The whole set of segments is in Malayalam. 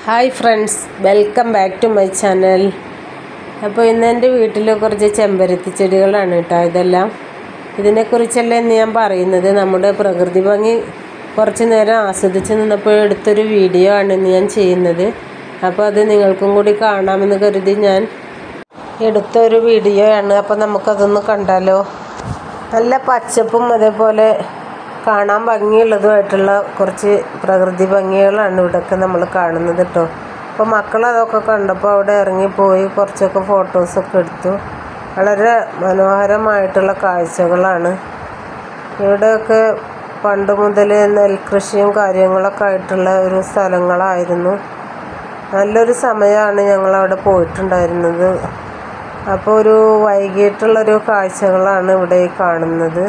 hi friends welcome back to my channel അപ്പോൾ ഇന്ന് എൻ്റെ വീട്ടിൽ കുറച്ച് ചെമ്പരത്തി ചെടികളാണ് കേട്ടോ ഇതെല്ലാം ഇതിനെക്കുറിച്ചല്ല ഇന്ന് ഞാൻ പറയുന്നത് നമ്മുടെ പ്രകൃതി ഭംഗി കുറച്ച് നേരം ആസ്വദിച്ച് നിന്നപ്പോൾ എടുത്തൊരു വീഡിയോ ആണ് ഇന്ന് ഞാൻ ചെയ്യുന്നത് അപ്പോൾ അത് നിങ്ങൾക്കും കൂടി കാണാമെന്ന് കരുതി ഞാൻ എടുത്തൊരു വീഡിയോ ആണ് അപ്പോൾ നമുക്കതൊന്ന് കണ്ടാലോ നല്ല പച്ചപ്പും അതേപോലെ കാണാൻ ഭംഗിയുള്ളതുമായിട്ടുള്ള കുറച്ച് പ്രകൃതി ഭംഗികളാണ് ഇവിടെയൊക്കെ നമ്മൾ കാണുന്നത് കേട്ടോ അപ്പോൾ മക്കൾ അതൊക്കെ കണ്ടപ്പോൾ അവിടെ ഇറങ്ങിപ്പോയി കുറച്ചൊക്കെ ഫോട്ടോസൊക്കെ എടുത്തു വളരെ മനോഹരമായിട്ടുള്ള കാഴ്ചകളാണ് ഇവിടെയൊക്കെ പണ്ട് മുതൽ നെൽകൃഷിയും കാര്യങ്ങളൊക്കെ ആയിട്ടുള്ള ഒരു സ്ഥലങ്ങളായിരുന്നു നല്ലൊരു സമയമാണ് ഞങ്ങളവിടെ പോയിട്ടുണ്ടായിരുന്നത് അപ്പോൾ ഒരു വൈകിട്ടുള്ളൊരു കാഴ്ചകളാണ് ഇവിടെ ഈ കാണുന്നത്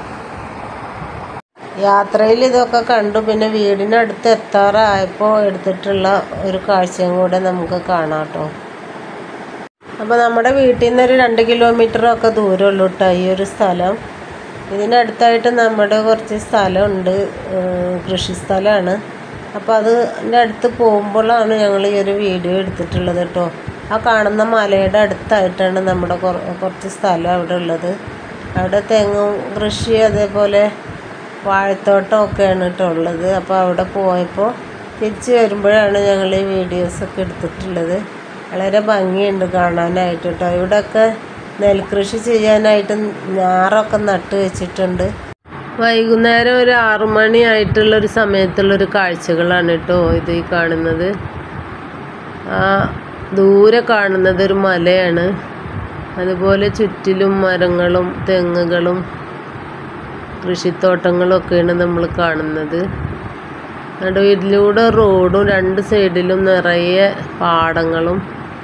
യാത്രയിൽ ഇതൊക്കെ കണ്ടു പിന്നെ വീടിനടുത്ത് എത്താറായപ്പോൾ എടുത്തിട്ടുള്ള ഒരു കാഴ്ചയും കൂടെ നമുക്ക് കാണാം കേട്ടോ അപ്പോൾ നമ്മുടെ വീട്ടിൽ നിന്ന് ഒരു രണ്ട് കിലോമീറ്ററൊക്കെ ദൂരമുള്ളൂ കേട്ടോ ഈ ഒരു സ്ഥലം ഇതിനടുത്തായിട്ട് നമ്മുടെ കുറച്ച് സ്ഥലമുണ്ട് കൃഷി സ്ഥലമാണ് അപ്പോൾ അതിൻ്റെ അടുത്ത് പോകുമ്പോഴാണ് ഞങ്ങൾ ഈ ഒരു വീഡിയോ എടുത്തിട്ടുള്ളത് കേട്ടോ ആ കാണുന്ന മലയുടെ അടുത്തായിട്ടാണ് നമ്മുടെ കുറച്ച് സ്ഥലം അവിടെ ഉള്ളത് അവിടെ തെങ്ങും കൃഷി അതേപോലെ വാഴത്തോട്ടമൊക്കെയാണ് കേട്ടോ ഉള്ളത് അപ്പോൾ അവിടെ പോയപ്പോൾ തിരിച്ച് വരുമ്പോഴാണ് ഞങ്ങൾ ഈ വീഡിയോസൊക്കെ എടുത്തിട്ടുള്ളത് വളരെ ഭംഗിയുണ്ട് കാണാനായിട്ട് കേട്ടോ ഇവിടെയൊക്കെ നെൽകൃഷി ചെയ്യാനായിട്ട് ഞാറൊക്കെ നട്ട് വെച്ചിട്ടുണ്ട് വൈകുന്നേരം ഒരു ആറു മണി ആയിട്ടുള്ളൊരു സമയത്തുള്ളൊരു കാഴ്ചകളാണ് കേട്ടോ ഇത് ഈ കാണുന്നത് ആ ദൂരെ കാണുന്നത് ഒരു മലയാണ് അതുപോലെ ചുറ്റിലും മരങ്ങളും തെങ്ങുകളും കൃഷിത്തോട്ടങ്ങളൊക്കെയാണ് നമ്മൾ കാണുന്നത് നടുവിലൂടെ റോഡും രണ്ട് സൈഡിലും നിറയെ പാടങ്ങളും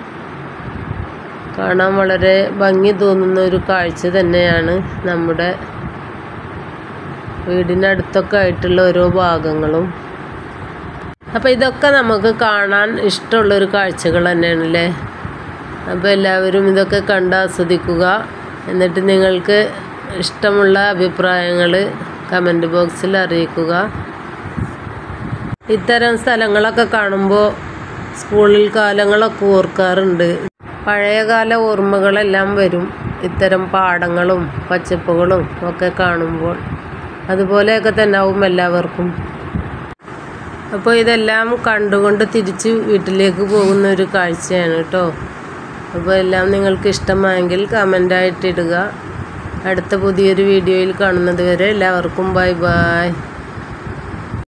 കാണാൻ വളരെ ഭംഗി തോന്നുന്ന ഒരു കാഴ്ച തന്നെയാണ് നമ്മുടെ വീടിനടുത്തൊക്കെ ആയിട്ടുള്ള ഓരോ ഭാഗങ്ങളും അപ്പോൾ ഇതൊക്കെ നമുക്ക് കാണാൻ ഇഷ്ടമുള്ളൊരു കാഴ്ചകൾ തന്നെയാണല്ലേ അപ്പോൾ എല്ലാവരും ഇതൊക്കെ കണ്ട് ആസ്വദിക്കുക എന്നിട്ട് നിങ്ങൾക്ക് ഇഷ്ടമുള്ള അഭിപ്രായങ്ങൾ കമൻറ്റ് ബോക്സിൽ അറിയിക്കുക ഇത്തരം സ്ഥലങ്ങളൊക്കെ കാണുമ്പോൾ സ്കൂളിൽ കാലങ്ങളൊക്കെ ഓർക്കാറുണ്ട് പഴയകാല ഓർമ്മകളെല്ലാം വരും ഇത്തരം പാടങ്ങളും പച്ചപ്പുകളും ഒക്കെ കാണുമ്പോൾ അതുപോലെയൊക്കെ തന്നെ ആവും എല്ലാവർക്കും അപ്പോൾ ഇതെല്ലാം കണ്ടുകൊണ്ട് തിരിച്ച് വീട്ടിലേക്ക് പോകുന്ന ഒരു കാഴ്ചയാണ് കേട്ടോ അപ്പോൾ എല്ലാം നിങ്ങൾക്ക് ഇഷ്ടമായെങ്കിൽ കമൻ്റായിട്ട് ഇടുക അടുത്ത പുതിയൊരു വീഡിയോയിൽ കാണുന്നത് വരെ എല്ലാവർക്കും ബൈ ബൈ